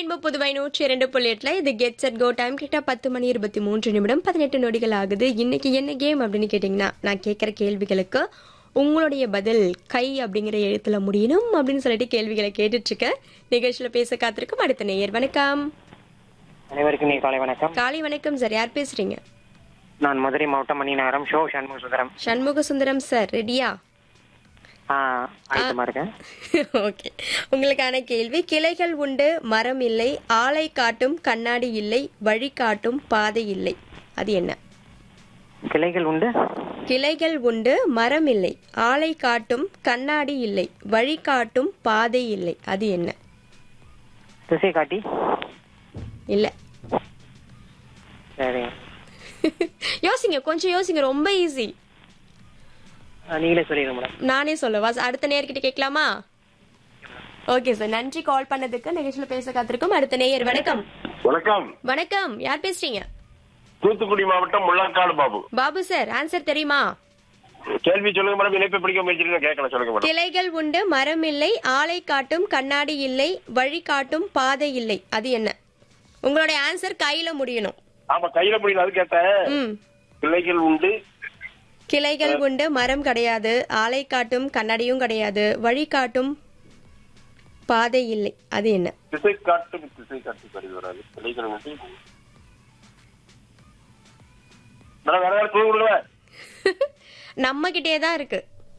Rainbow Puduvai நூற்றி இரண்டு புள்ளி எட்டுல இது கெட் செட் கோ டைம் கிட்ட பத்து மணி இருபத்தி மூன்று நிமிடம் பதினெட்டு நொடிகள் ஆகுது இன்னைக்கு என்ன கேம் அப்படின்னு கேட்டிங்கன்னா நான் கேட்குற கேள்விகளுக்கு உங்களுடைய பதில் கை அப்படிங்கிற எழுத்துல முடியணும் அப்படின்னு சொல்லிட்டு கேள்விகளை கேட்டுட்டு இருக்கேன் நிகழ்ச்சியில பேச காத்திருக்கும் அடுத்த நேயர் வணக்கம் அனைவருக்கும் நீ காலை வணக்கம் காலை வணக்கம் சார் யார் பேசுறீங்க நான் மதுரை மாவட்டம் மணி நகரம் ஷோ சண்முக சுந்தரம் சண்முக சுந்தரம் சார் ரெடியா ஆ, ஆயத்தமா இருக்கேன் ஓகே உங்களுக்கான கேள்வி கிளைகள் உண்டு மரம் இல்லை ஆளை காட்டும் கண்ணாடி இல்லை வழி காட்டும் பாதை இல்லை அது என்ன கிளைகள் உண்டு கிளைகள் உண்டு மரம் இல்லை ஆளை காட்டும் கண்ணாடி இல்லை வழி காட்டும் பாதை இல்லை அது என்ன திசை காட்டி இல்ல சரி யோசிங்க கொஞ்சம் யோசிங்க ரொம்ப ஈஸி ஆ, நீங்களே சொல்லிடுங்க மேடம் நானே சொல்லவா அடுத்த நேயர்கிட்ட கேட்கலாமா ஓகே சார் நன்றி கால் பண்ணதுக்கு நிகழ்ச்சியில பேச காத்திருக்கும் அடுத்த நேயர் வணக்கம் வணக்கம் வணக்கம் யார் பேசுறீங்க தூத்துக்குடி மாவட்டம் முள்ளக்காடு பாபு பாபு சார் ஆன்சர் தெரியுமா கேள்வி சொல்லுங்க மேடம் இணைப்பை பிடிக்க முயற்சி கேட்கல சொல்லுங்க மேடம் கிளைகள் உண்டு மரம் இல்லை ஆளை காட்டும் கண்ணாடி இல்லை வழி காட்டும் பாதை இல்லை அது என்ன உங்களுடைய ஆன்சர் கையில முடியணும் ஆமா கையில முடியல அது கேட்டேன் ம் பிள்ளைகள் உண்டு கிளைகள் உண்டு மரம் கிடையாது ஆளை காட்டும் கண்ணாடியும் கிடையாது வழி காட்டும் பாதை இல்லை அது என்ன திசை காட்டு திசை காட்டு சரி வராது பிள்ளைகள் உண்டு மேடம் வேற வேற குழு கொடுங்க நம்ம கிட்டே தான் இருக்கு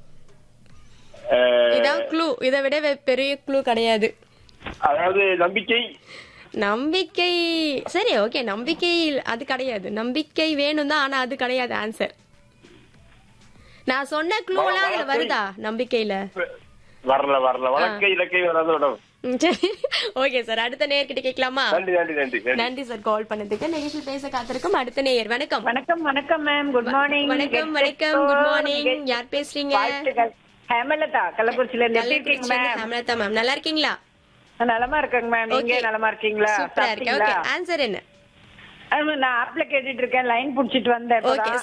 இதான் க்ளூ இதை விட வே- பெரிய க்ளூ கிடையாது அதாவது நம்பிக்கை நம்பிக்கை சரி ஓகே நம்பிக்கை இல்ல- அது கிடையாது நம்பிக்கை வேணும் தான் ஆனா அது கிடையாது ஆன்சர் நான் சொன்ன க்ளூ எல்லாம் அதுல வருதா நம்பிக்கையில வரல வரல வழக்கை இலக்கை வராது மேடம் ம், சரி ஓகே சார் அடுத்த நேயர்கிட்ட கேட்கலாமா நன்றி நன்றி நன்றி நன்றி நன்றி சார் கால் பண்ணதுக்கு நிகழ்ச்சியில் பேச காத்திருக்கும் அடுத்த நேயர் வணக்கம் வணக்கம் வணக்கம் மேம் குட் மார்னிங் வணக்கம் வணக்கம் குட் மார்னிங் யார் பேசுறீங்க ஹேமலதா கள்ளக்குறிச்சில இருந்து எப்படி இருக்கீங்க மேம் ஹேமலதா மேம் நல்லா இருக்கீங்களா நான் நலமா இருக்கேங்க மேம் நீங்க Okay. நலமா இருக்கீங்களா சூப்பரா இருக்கு ஓகே சாப்பிட்டீங்களா ஆன்சர் என்ன ஆமா, நான் ஆப்ல கேட்டுட்டு இருக்கேன் லைன் புடிச்சிட்டு வந்தேன் ஓகே